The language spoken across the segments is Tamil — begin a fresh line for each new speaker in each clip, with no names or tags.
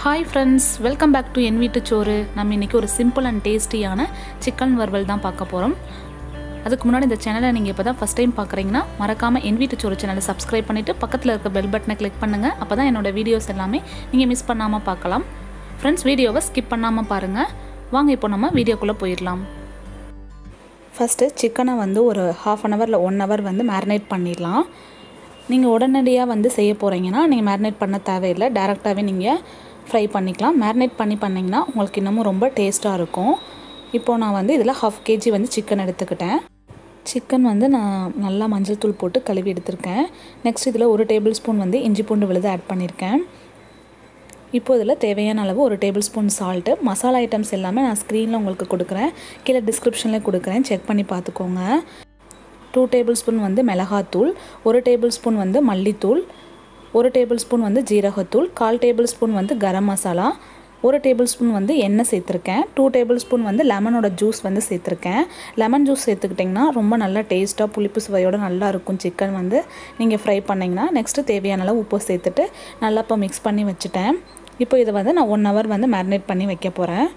hi friends welcome back to என் வீட்டு சோறு நம்ம இன்றைக்கி ஒரு சிம்பிள் அண்ட் டேஸ்டியான சிக்கன் வறுவல் தான் பார்க்க போகிறோம் அதுக்கு முன்னாடி இந்த சேனலை நீங்கள் இப்போ தான் ஃபஸ்ட் டைம் பார்க்குறீங்கன்னா மறக்காமல் என் வீட்டு சோறு சேனலை சப்ஸ்கிரைப் பண்ணிவிட்டு பக்கத்தில் இருக்க பெல் பட்டனை கிளிக் பண்ணுங்கள் அப்போ தான் என்னோட வீடியோஸ் எல்லாமே நீங்கள் மிஸ் பண்ணாமல் பார்க்கலாம் ஃப்ரெண்ட்ஸ் வீடியோவை ஸ்கிப் பண்ணாமல் பாருங்கள் வாங்க இப்போ நம்ம வீடியோக்குள்ளே போயிடலாம் ஃபஸ்ட்டு சிக்கனை வந்து ஒரு ஹாஃப் அன் ஹவரில் ஒன் ஹவர் வந்து மேரினேட் பண்ணிடலாம் நீங்கள் உடனடியாக வந்து செய்ய போகிறீங்கன்னா நீங்கள் மேரினேட் பண்ண தேவையில்லை டேரெக்டாகவே நீங்கள் ஃப்ரை பண்ணிக்கலாம் மேரினேட் பண்ணி பண்ணிங்கன்னா உங்களுக்கு இன்னமும் ரொம்ப டேஸ்ட்டாக இருக்கும் இப்போது நான் வந்து இதில் ஹாஃப் கேஜி வந்து சிக்கன் எடுத்துக்கிட்டேன் சிக்கன் வந்து நான் நல்லா மஞ்சள் தூள் போட்டு கழுவி எடுத்திருக்கேன் நெக்ஸ்ட் இதில் ஒரு டேபிள் ஸ்பூன் வந்து இஞ்சி பூண்டு விழுது ஆட் பண்ணியிருக்கேன் இப்போ இதில் தேவையான அளவு ஒரு tablespoon salt masala items எல்லாமே நான் ஸ்க்ரீனில் உங்களுக்கு கொடுக்குறேன் கீழே டிஸ்கிரிப்ஷனில் கொடுக்குறேன் செக் பண்ணி பார்த்துக்கோங்க டூ டேபிள் ஸ்பூன் வந்து மிளகாத்தூள் ஒரு டேபிள் ஸ்பூன் வந்து மல்லித்தூள் ஒரு டேபிள் ஸ்பூன் வந்து ஜீரகத்தூள் கால் டேபிள் ஸ்பூன் வந்து கரம் மசாலா ஒரு டேபிள் ஸ்பூன் வந்து எண்ணெய் சேர்த்துருக்கேன் டூ டேபிள் ஸ்பூன் வந்து லெமனோட ஜூஸ் வந்து சேர்த்துருக்கேன் லெமன் ஜூஸ் சேர்த்துக்கிட்டிங்கன்னா ரொம்ப நல்லா டேஸ்ட்டாக புளிப்பு சுவையோடு நல்லா இருக்கும் சிக்கன் வந்து நீங்கள் ஃப்ரை பண்ணிங்கன்னா நெக்ஸ்ட்டு தேவையான அளவு உப்பு சேர்த்துட்டு நல்லா இப்போ மிக்ஸ் பண்ணி வச்சுட்டேன் இப்போ இதை வந்து நான் ஒன் ஹவர் வந்து மேரினேட் பண்ணி வைக்க போகிறேன்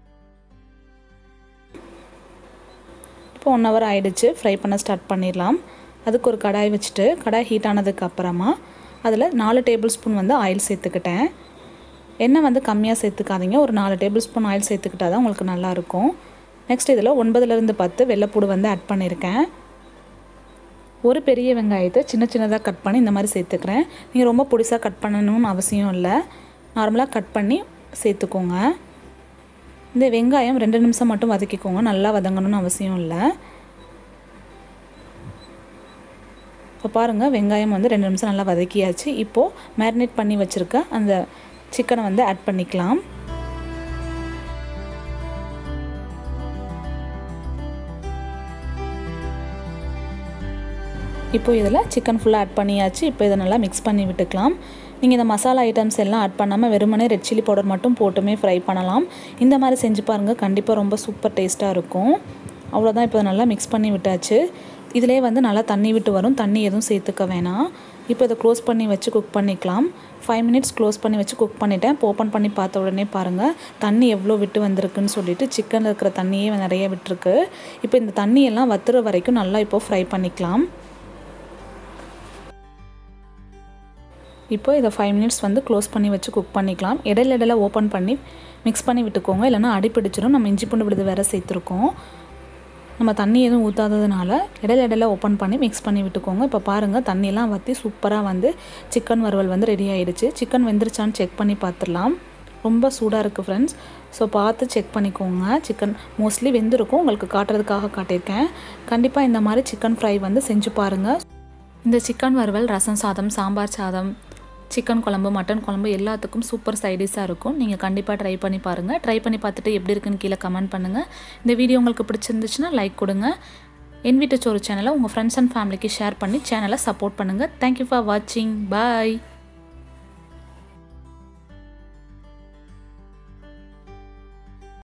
இப்போ ஒன் ஹவர் ஆகிடுச்சு ஃப்ரை பண்ண ஸ்டார்ட் பண்ணிடலாம் அதுக்கு ஒரு கடாய் வச்சுட்டு கடாய் ஹீட் ஆனதுக்கு அப்புறமா அதில் நாலு டேபிள் ஸ்பூன் வந்து ஆயில் சேர்த்துக்கிட்டேன் எண்ணெய் வந்து கம்மியாக சேர்த்துக்காதீங்க ஒரு நாலு டேபிள் ஸ்பூன் ஆயில் சேர்த்துக்கிட்டா தான் உங்களுக்கு நல்லாயிருக்கும் நெக்ஸ்ட் இதில் ஒன்பதுலேருந்து பத்து வெள்ளைப்பூடு வந்து ஆட் பண்ணியிருக்கேன் ஒரு பெரிய வெங்காயத்தை சின்ன சின்னதாக கட் பண்ணி இந்த மாதிரி சேர்த்துக்கிறேன் நீங்கள் ரொம்ப பொடிசாக கட் பண்ணணும்னு அவசியம் இல்லை நார்மலாக கட் பண்ணி சேர்த்துக்கோங்க இந்த வெங்காயம் ரெண்டு நிமிஷம் மட்டும் வதக்கிக்கோங்க நல்லா வதங்கணும்னு அவசியம் இல்லை இப்போ பாருங்கள் வெங்காயம் வந்து ரெண்டு நிமிஷம் நல்லா வதக்கியாச்சு இப்போது மேரினேட் பண்ணி வச்சுருக்க அந்த சிக்கனை வந்து ஆட் பண்ணிக்கலாம் இப்போ இதில் சிக்கன் ஃபுல்லாக ஆட் பண்ணியாச்சு இப்போ இதை நல்லா மிக்ஸ் பண்ணி விட்டுக்கலாம் நீங்கள் இந்த மசாலா ஐட்டம்ஸ் எல்லாம் ஆட் பண்ணாமல் வெறுமனே ரெட் சில்லி பவுடர் மட்டும் போட்டுமே ஃப்ரை பண்ணலாம் இந்த மாதிரி செஞ்சு பாருங்கள் கண்டிப்பாக ரொம்ப சூப்பர் டேஸ்ட்டாக இருக்கும் அவ்வளோதான் இப்போ நல்லா மிக்ஸ் பண்ணி விட்டாச்சு இதிலே வந்து நல்லா தண்ணி விட்டு வரும் தண்ணி எதுவும் சேர்த்துக்க வேணாம் இப்போ இதை க்ளோஸ் பண்ணி வச்சு குக் பண்ணிக்கலாம் ஃபைவ் மினிட்ஸ் க்ளோஸ் பண்ணி வச்சு குக் பண்ணிட்டேன் இப்போ ஓப்பன் பண்ணி பார்த்த உடனே பாருங்கள் தண்ணி எவ்வளோ விட்டு வந்திருக்குன்னு சொல்லிட்டு சிக்கனில் இருக்கிற தண்ணியே நிறைய விட்டுருக்கு இப்போ இந்த தண்ணியெல்லாம் வத்துற வரைக்கும் நல்லா இப்போ ஃப்ரை பண்ணிக்கலாம் இப்போ இதை ஃபைவ் மினிட்ஸ் வந்து க்ளோஸ் பண்ணி வச்சு குக் பண்ணிக்கலாம் இடையில இடையில ஓப்பன் பண்ணி மிக்ஸ் பண்ணி விட்டுக்கோங்க இல்லைனா அடிப்பிடிச்சிடும் நம்ம இஞ்சி பூண்டு விடுது வேறு சேர்த்துருக்கோம் நம்ம தண்ணி எதுவும் ஊற்றாததுனால இடையில இடையில ஓப்பன் பண்ணி மிக்ஸ் பண்ணி விட்டுக்கோங்க இப்போ பாருங்கள் தண்ணியெல்லாம் வற்றி சூப்பராக வந்து சிக்கன் வறுவல் வந்து ரெடி ஆகிடுச்சு சிக்கன் வெந்துருச்சான்னு செக் பண்ணி பார்த்துடலாம் ரொம்ப சூடாக இருக்குது ஃப்ரெண்ட்ஸ் ஸோ பார்த்து செக் பண்ணிக்கோங்க சிக்கன் மோஸ்ட்லி வெந்திருக்கும் உங்களுக்கு காட்டுறதுக்காக காட்டியிருக்கேன் கண்டிப்பாக இந்த மாதிரி சிக்கன் ஃப்ரை வந்து செஞ்சு பாருங்கள் இந்த சிக்கன் வறுவல் ரசம் சாதம் சாம்பார் சாதம் சிக்கன் குழம்பு மட்டன் குழம்பு எல்லாத்துக்கும் சூப்பர் சைடிஷாக இருக்கும் நீங்கள் கண்டிப்பாக ட்ரை பண்ணி பாருங்கள் ட்ரை பண்ணி பார்த்துட்டு எப்படி இருக்குன்னு கீழே கமெண்ட் பண்ணுங்கள் இந்த வீடியோ உங்களுக்கு பிடிச்சிருந்துச்சுன்னா லைக் கொடுங்க என் வீட்டு சோறு சேனலை உங்கள் ஃப்ரெண்ட்ஸ் அண்ட் ஃபேமிலிக்கு ஷேர் பண்ணி சேனலை சப்போர்ட் பண்ணுங்கள் தேங்க்யூ ஃபார் வாட்சிங் பாய்